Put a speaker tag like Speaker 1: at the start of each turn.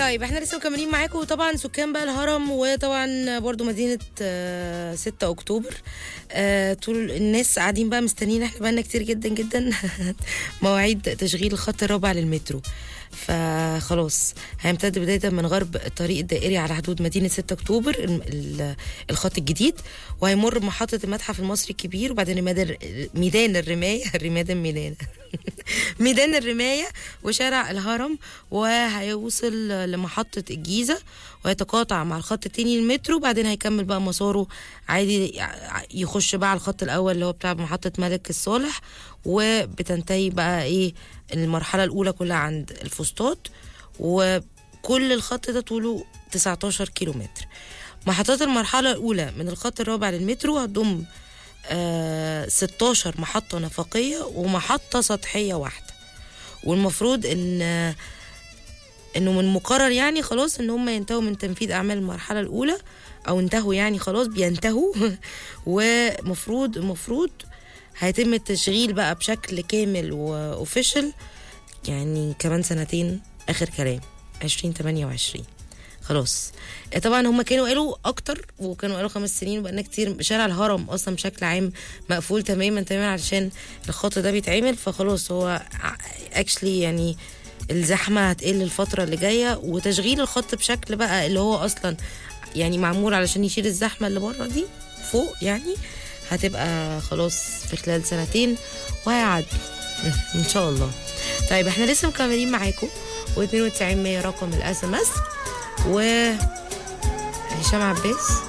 Speaker 1: طيب احنا لسه مكملين معاكم وطبعا سكان بقى الهرم وطبعا برضو مدينة آه، 6 اكتوبر آه، طول الناس قاعدين بقى مستنيين احنا بقالنا كتير جدا جدا مواعيد تشغيل الخط الرابع للمترو فخلاص هيمتد بداية من غرب الطريق الدائري على حدود مدينة 6 أكتوبر ال- ال- الخط الجديد وهيمر بمحطة المتحف المصري الكبير وبعدين ميدان ميدان الرماية الرماية ميدان ميدان الرماية وشارع الهرم وهيوصل لمحطة الجيزة ويتقاطع مع الخط التاني المترو وبعدين هيكمل بقى مساره عادي يخش بقى على الخط الأول اللي هو بتاع محطة ملك الصالح وبتنتهي بقى ايه المرحلة الأولى كلها عند الفسطاط وكل الخط ده طوله 19 كيلو متر محطات المرحلة الأولى من الخط الرابع للمترو هتضم آه 16 محطة نفقية ومحطة سطحية واحدة والمفروض ان آه، انه من مقرر يعني خلاص ان هم ينتهوا من تنفيذ اعمال المرحلة الاولى او انتهوا يعني خلاص بينتهوا ومفروض المفروض هيتم التشغيل بقى بشكل كامل واوفيشال يعني كمان سنتين اخر كلام 2028 خلاص طبعا هم كانوا قالوا اكتر وكانوا قالوا خمس سنين وبقالنا كتير شارع الهرم اصلا بشكل عام مقفول تماما تماما علشان الخط ده بيتعمل فخلاص هو اكشلي يعني الزحمه هتقل الفتره اللي جايه وتشغيل الخط بشكل بقى اللي هو اصلا يعني معمول علشان يشيل الزحمه اللي بره دي فوق يعني هتبقى خلاص في خلال سنتين وهيعدوا ان شاء الله طيب احنا لسه مكملين معاكم و92 100 رقم الاس ام اس و هشام عباس